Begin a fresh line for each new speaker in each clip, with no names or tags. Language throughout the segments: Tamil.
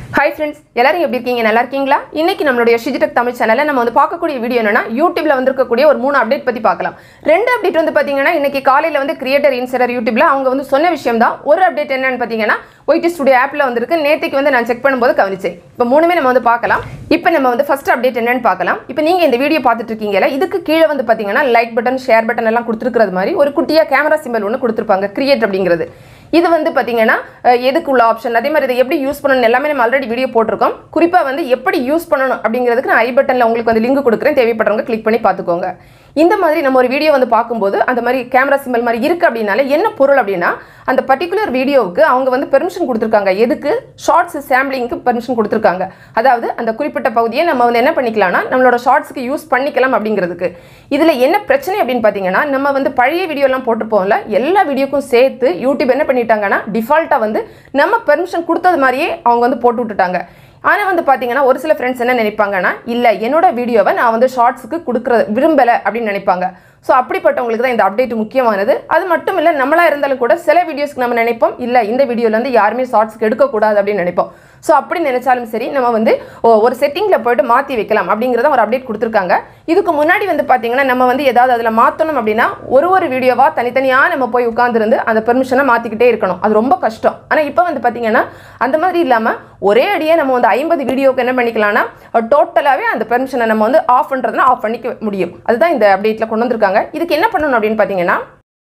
ஹாய் ஃப்ரெண்ட்ஸ் எல்லாரும் எப்படி இருக்கீங்க நல்லா இருக்கீங்களா இன்னைக்கு நம்மளுடைய ஷிஜிடெக் தமிழ் சேனலில் நம்ம வந்து பார்க்கக்கூடிய வீடியோ என்னன்னா யூடியூப்ல வந்திருக்கக்கூடிய ஒரு மூணு அப்டேட் பத்தி பார்க்கலாம் ரெண்டு அப்டேட் வந்து பார்த்தீங்கன்னா இன்னைக்கு காலையில் வந்து கிரியேட்டர் இன்சரர் யூடியூப்ல அவங்க வந்து சொன்ன விஷயம் தான் ஒரு அப்டேட் என்னன்னு பார்த்தீங்கன்னா ஒயிட் ஸ்டுடியோ ஆப்பில் வந்திருக்கு நேற்றுக்கு வந்து நான் செக் பண்ணும்போது கவனிச்சேன் இப்போ மூணுமே நம்ம வந்து பார்க்கலாம் இப்போ நம்ம வந்து ஃபர்ஸ்ட் அப்டேட் என்னன்னு பார்க்கலாம் இப்போ நீங்க இந்த வீடியோ பார்த்துட்டு இருக்கீங்கல்ல இதுக்கு கீழே வந்து பார்த்தீங்கன்னா லைக் பட்டன் ஷேர் பட்டன் எல்லாம் கொடுத்துருக்கிறது மாதிரி ஒரு குட்டியா கேமரா சிம்பிள் ஒன்று கொடுத்துருப்பாங்க கிரியேட் அப்படிங்கிறது இது வந்து பார்த்தீங்கன்னா அஹ், எதுக்கு உள்ள ஆப்ஷன் அதே மாதிரி இதை எப்படி யூஸ் பண்ணணும் எல்லாமே நம்ம ஆல்ரெடி வீடியோ போட்டிருக்கோம் குறிப்பாக வந்து எப்படி யூஸ் பண்ணணும் அப்படிங்கிறதுக்கு நான் ஐ பட்டனில் உங்களுக்கு வந்து லிங்க் கொடுக்குறேன் தேவைப்படுறவங்க கிளிக் பண்ணி பார்த்துக்கோங்க இந்த மாதிரி நம்ம ஒரு வீடியோ வந்து பார்க்கும்போது அந்த மாதிரி கேமரா சிம்பிள் மாதிரி இருக்குது அப்படின்னால என்ன பொருள் அப்படின்னா அந்த பர்டிகுலர் வீடியோவுக்கு அவங்க வந்து பெர்மிஷன் கொடுத்துருக்காங்க எதுக்கு ஷார்ட்ஸ் சாம்பிளிங்க்கு பெர்மிஷன் கொடுத்துருக்காங்க அதாவது அந்த குறிப்பிட்ட பகுதியை நம்ம வந்து என்ன பண்ணிக்கலாம்னா நம்மளோட ஷார்ட்ஸ்க்கு யூஸ் பண்ணிக்கலாம் அப்படிங்கிறதுக்கு இதில் என்ன பிரச்சனை அப்படின்னு பார்த்தீங்கன்னா நம்ம வந்து பழைய வீடியோலாம் போட்டுப்போம்ல எல்லா வீடியோக்கும் சேர்த்து யூடியூப் என்ன பண்ணிட்டாங்கன்னா டிஃபால்ட்டாக வந்து நம்ம பெர்மிஷன் கொடுத்தது மாதிரியே அவங்க வந்து போட்டு விட்டுட்டாங்க ஆனால் வந்து பார்த்தீங்கன்னா ஒரு சில ஃப்ரெண்ட்ஸ் என்ன நினைப்பாங்கன்னா இல்லை என்னோட வீடியோவை நான் வந்து ஷார்ட்ஸுக்கு கொடுக்குற விரும்பலை அப்படின்னு நினைப்பாங்க ஸோ அப்படிப்பட்டவங்களுக்கு தான் இந்த அப்டேட் முக்கியமானது அது மட்டும் இல்லை நம்மளா இருந்தாலும் கூட சில வீடியோஸ்க்கு நம்ம நினைப்போம் இல்லை இந்த வீடியோல வந்து யாருமே ஷார்ட்ஸ்க்கு எடுக்கக்கூடாது அப்படின்னு நினைப்போம் ஸோ அப்படி நினைச்சாலும் சரி நம்ம வந்து ஓ, ஒரு செட்டிங்கில் போயிட்டு மாற்றி வைக்கலாம் அப்படிங்கிறத ஒரு அப்டேட் கொடுத்துருக்காங்க இதுக்கு முன்னாடி வந்து பார்த்தீங்கன்னா நம்ம வந்து ஏதாவது அதில் மாற்றணும் அப்படின்னா ஒரு ஒரு வீடியோவாக தனித்தனியாக நம்ம போய் உட்காந்துருந்து அந்த பெர்மிஷனை மாற்றிக்கிட்டே இருக்கணும் அது ரொம்ப கஷ்டம் ஆனால் இப்போ வந்து பார்த்தீங்கன்னா அந்த மாதிரி இல்லாமல் ஒரே அடியே நம்ம வந்து ஐம்பது வீடியோக்கு என்ன பண்ணிக்கலாம்னா டோட்டலாகவே அந்த பெர்மிஷனை நம்ம வந்து ஆஃப் பண்ணுறதுனா ஆஃப் பண்ணிக்க முடியும் அதுதான் இந்த அப்டேட்டில் கொண்டு வந்திருக்காங்க இதுக்கு என்ன பண்ணணும் அப்படின்னு பார்த்தீங்கன்னா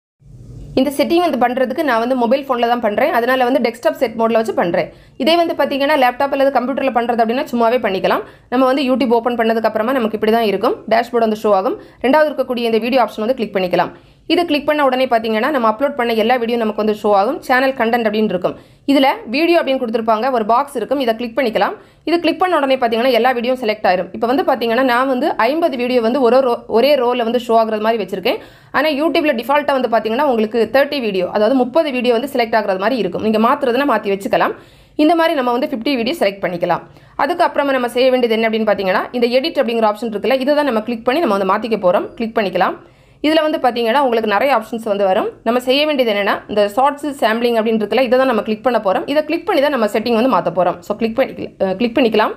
இந்த செட்டிங் வந்து பண்ணுறதுக்கு நான் வந்து மொபைல் ஃபோனில் தான் பண்ணுறேன் அதனால் வந்து டெஸ்க்டாப் செட் மோடில் வச்சு பண்ணுறேன் இதே வந்து பார்த்தீங்கன்னா லேப்டாப் அல்லது கம்ப்யூட்டரில் பண்ணுறது அப்படின்னா சும்மாவே பண்ணிக்கலாம் நம்ம வந்து யூடியூப் ஓப்பன் பண்ணதுக்கு அப்புறமா நமக்கு இப்படி தான் இருக்கும் டேஷ்போர்டு வந்து ஷோ ஆகும் ரெண்டாவது இருக்கக்கூடிய இந்த வீடியோ ஆப்ஷன் வந்து கிளிக் பண்ணிக்கலாம் இது கிளிக் பண்ண உடனே பார்த்தீங்கன்னா நம்ம அப்லோட் பண்ண எல்லா வீடியோ நமக்கு வந்து ஷோ ஆகும் சேனல் கண்டென்ட் அப்படின்னு இருக்கும் இதில் வீடியோ அப்படின்னு கொடுத்துருப்பாங்க ஒரு பாக்ஸ் இருக்கும் இதை கிளிக் பண்ணிக்கலாம் இது கிளிக் பண்ண உடனே பார்த்தீங்கன்னா எல்லா வீடியோ செலக்ட் ஆயிரும் இப்போ வந்து பார்த்தீங்கன்னா நான் வந்து ஐம்பது வீடியோ வந்து ஒரு ரோ ஒரே ரோவில் வந்து ஷோ ஆகுறது மாதிரி வச்சிருக்கேன் ஆனால் யூடியூப்ல டிஃபால்ட்டாக வந்து பார்த்தீங்கன்னா உங்களுக்கு தேர்ட்டி வீடியோ அதாவது முப்பது வீடியோ வந்து செலக்ட் ஆகுறது மாதிரி இருக்கும் நீங்கள் மாற்றுறதுனா மாற்றி வச்சுக்கலாம் இந்த மாதிரி நம்ம வந்து ஃபிஃப்டி வீடியோ செலக்ட் பண்ணிக்கலாம் அதுக்கப்புறமா நம்ம செய்ய வேண்டியது என்ன அப்படின்னு பார்த்தீங்கன்னா இந்த எடிட் அப்படிங்கிற ஆப்ஷன் இருக்குல்ல இதை தான் நம்ம கிளிக் பண்ணி நம்ம வந்து மாற்றிக்க போகிறோம் கிளிக் பண்ணிக்கலாம் இதில் வந்து பார்த்தீங்கன்னா உங்களுக்கு நிறைய ஆப்ஷன்ஸ் வந்து வரும் நம்ம செய்ய வேண்டியது என்னென்னா இந்த ஷார்ட்ஸ் சாம்பிளிங் அப்படின்னு இருக்குல்ல இதை தான் நம்ம கிளிக் பண்ண போகிறோம் இதை கிளிக் பண்ணி தான் நம்ம செட்டிங் வந்து மாற்ற போகிறோம் ஸோ கிளிக் பண்ணிக்கலாம் கிளிக் பண்ணிக்கலாம்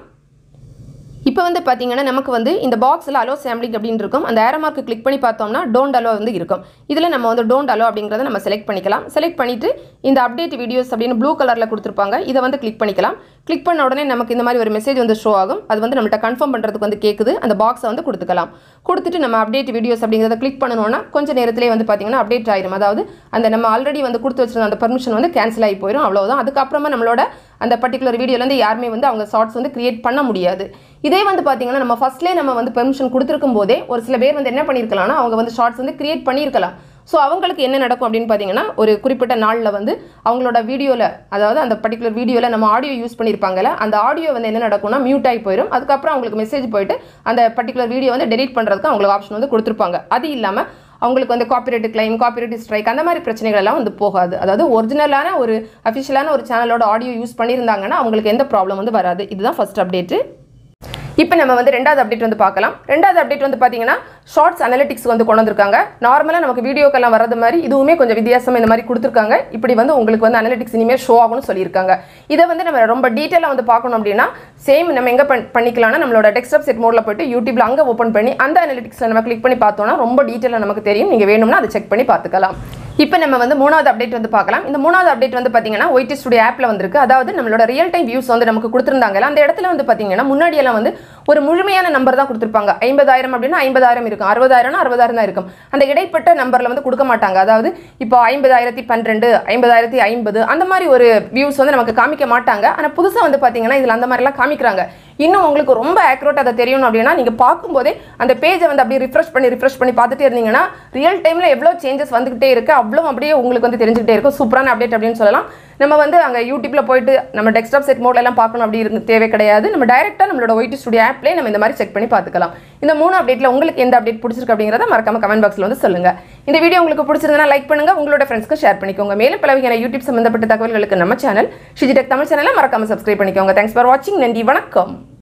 இப்போ வந்து பார்த்தீங்கன்னா நமக்கு வந்து இந்த பாக்ஸில் அலோ சாம்பிளிங் அப்படின்னு இருக்கும் அந்த ஏரோ மார்க்கு கிளிக் பண்ணி பார்த்தோம்னா டோன்ட் அலோ வந்து இருக்கும் இதில் நம்ம வந்து டோன்ட் அலோ அப்படிங்கிறத நம்ம செலக்ட் பண்ணிக்கலாம் செலக்ட் பண்ணிவிட்டு இந்த அப்டேட் வீடியோஸ் அப்படின்னு ப்ளூ கலரில் கொடுத்துருப்பாங்க இதை வந்து கிளிக் பண்ணிக்கலாம் கிளிக் பண்ண உடனே நமக்கு இந்த மாதிரி ஒரு மெசேஜ் வந்து ஷோ ஆகும் அது வந்து நம்மள்ட்ட கன்ஃபார்ம் பண்ணுறதுக்கு வந்து கேட்குது அந்த பாக்ஸை வந்து கொடுத்துக்கலாம் கொடுத்துட்டு நம்ம அப்டேட் வீடியோஸ் அப்படிங்கிறத கிளிக் பண்ணணும்னா கொஞ்சம் நேரத்திலே வந்து பார்த்தீங்கன்னா அப்டேட் ஆயிரும் அதாவது அந்த நம்ம ஆல்ரெடி வந்து கொடுத்து வச்சிருந்த அந்த பர்மிஷன் வந்து கேன்சல் ஆகி போயிடும் அவ்வளவுதான் அதுக்கப்புறமா நம்மளோட அந்த பர்டிகுலர் வீடியோலேருந்து யாருமே வந்து அவங்க ஷார்ட்ஸ் வந்து கிரியேட் பண்ண முடியாது இதே வந்து பார்த்தீங்கன்னா நம்ம ஃபர்ஸ்ட்லேயே நம்ம வந்து பெர்மிஷன் கொடுத்துருக்கும் போதே ஒரு சில பேர் வந்து என்ன பண்ணியிருக்கலாம்னா அவங்க வந்து ஷார்ட்ஸ் வந்து கிரியேட் பண்ணியிருக்கலாம் ஸோ அவங்களுக்கு என்ன நடக்கும் அப்படின்னு பார்த்தீங்கன்னா ஒரு குறிப்பிட்ட நாளில் வந்து அவங்களோட வீடியோவில் அதாவது அந்த பர்டிகுலர் வீடியோவில் நம்ம ஆடியோ யூஸ் பண்ணியிருப்பாங்கல்ல அந்த ஆடியோ வந்து என்ன நடக்கும்னா மியூட் ஆகி போயிடும் அதுக்கப்புறம் அவங்களுக்கு மெசேஜ் போயிட்டு அந்த பர்டிகுலர் வீடியோ வந்து டெலீட் பண்ணுறதுக்கு அவங்களுக்கு ஆப்ஷன் வந்து கொடுத்துருப்பாங்க அது இல்லாமல் அவங்களுக்கு வந்து காப்பிரைட் கிளைம் காப்பிரைட் ஸ்ட்ரைக் அந்த மாதிரி பிரச்சனைகள் எல்லாம் வந்து போகாது அதாவது ஒரிஜினலான ஒரு அஃபிஷியலான ஒரு சேனலோட ஆடியோ யூஸ் பண்ணியிருந்தாங்கன்னா அவங்களுக்கு எந்த ப்ராப்ளம் வந்து வராது இதுதான் ஃபர்ஸ்ட் அப்டேட்டு இப்போ நம்ம வந்து ரெண்டாவது அப்டேட் வந்து பார்க்கலாம் ரெண்டாவது அப்டேட் வந்து பார்த்தீங்கன்னா ஷார்ட்ஸ் அனலிட்டிக்ஸ் வந்து கொண்டு வந்திருக்காங்க நார்மலாக நமக்கு வீடியோக்கெல்லாம் வரது மாதிரி இதுவுமே கொஞ்சம் வித்தியாசம் இந்த மாதிரி கொடுத்துருக்காங்க இப்படி வந்து உங்களுக்கு வந்து அனலிட்டிக்ஸ் இனிமேல் ஷோ ஆகும்னு சொல்லியிருக்காங்க இதை வந்து நம்ம ரொம்ப டீட்டெயிலாக வந்து பார்க்கணும் அப்படின்னா சேம் நம்ம எங்கே பண் பண்ணிக்கலாம்னா நம்மளோட டெஸ்க்டாப் செட் மோடில் போயிட்டு யூடியூப்ல அங்கே ஓப்பன் பண்ணி அந்த அனலிட்டிக்ஸில் நம்ம கிளிக் பண்ணி பார்த்தோம்னா ரொம்ப டீட்டெயிலாக நமக்கு தெரியும் நீங்கள் வேணும்னா அதை செக் பண்ணி பார்த்துக்கலாம் இப்போ நம்ம வந்து மூணாவது அப்டேட் வந்து பார்க்கலாம் இந்த மூணாவது அப்டேட் வந்து பார்த்தீங்கன்னா ஒயிட் ஸ்டுடியோ ஆப்பில் வந்திருக்கு அதாவது நம்மளோட ரியல் டைம் வியூஸ் வந்து நமக்கு கொடுத்துருந்தாங்கல்ல அந்த இடத்துல வந்து பார்த்தீங்கன்னா முன்னாடி எல்லாம் வந்து ஒரு முழுமையான நம்பர் தான் கொடுத்துருப்பாங்க ஐம்பதாயிரம் அப்படின்னா ஐம்பதாயிரம் இருக்கும் அறுபதாயிரம்னா அறுபதாயிரம் தான் இருக்கும் அந்த இடைப்பட்ட நம்பரில் வந்து கொடுக்க மாட்டாங்க அதாவது இப்போ ஐம்பதாயிரத்தி பன்னிரெண்டு ஐம்பதாயிரத்தி ஐம்பது அந்த மாதிரி ஒரு வியூஸ் வந்து நமக்கு காமிக்க மாட்டாங்க ஆனால் புதுசாக வந்து பார்த்தீங்கன்னா இதில் அந்த மாதிரிலாம் காமிக்கிறாங்க இன்னும் உங்களுக்கு ரொம்ப ஆக்யூரேட் அதை தெரியணும் அப்படின்னா நீங்கள் பார்க்கும்போதே அந்த பேஜை வந்து அப்படியே ரிஃப்ரெஷ் பண்ணி ரிஃப்ரெஷ் பண்ணி பார்த்துட்டே இருந்தீங்கன்னா ரியல் டைமில் எவ்வளோ சேஞ்சஸ் வந்துகிட்டே இருக்கு அவ்வளோ அப்படியே உங்களுக்கு வந்து தெரிஞ்சுக்கிட்டே இருக்கும் சூப்பரான அப்டேட் அப்படின்னு சொல்லலாம் நம்ம வந்து அங்கே யூடியூப்ல போயிட்டு நம்ம டெஸ்க்டாப் செட் மோட்ல எல்லாம் பார்க்கணும் அப்படி இருக்கு தேவை கிடையாது நம்ம டைரெக்டாக நம்மளோட ஒயிட் ஸ்டுடியோ ஆப்லேயே நம்ம இந்த மாதிரி செக் பண்ணி பார்த்துக்கலாம் இந்த மூணு அப்டேட்ல உங்களுக்கு எந்த அப்டேட் பிடிச்சிருக்கு அப்படிங்கிறத மறக்காம கமெண்ட் பாக்ஸ்ல வந்து சொல்லுங்க இந்த வீடியோ உங்களுக்கு பிடிச்சிருந்தா லைக் பண்ணுங்க உங்களோட ஃப்ரெண்ட்ஸ்க்கு ஷேர் பண்ணிக்கோங்க மேலும் பல வகையான யூடியூப் சம்பந்தப்பட்ட தகவல்களுக்கு நம்ம சேனல் ஷிஜிடெக் தமிழ் சேனலை மறக்காம சப்ஸ்கிரைப் பண்ணிக்கோங்க தேங்க்ஸ் ஃபார் வாட்சிங் நன்றி வணக்கம்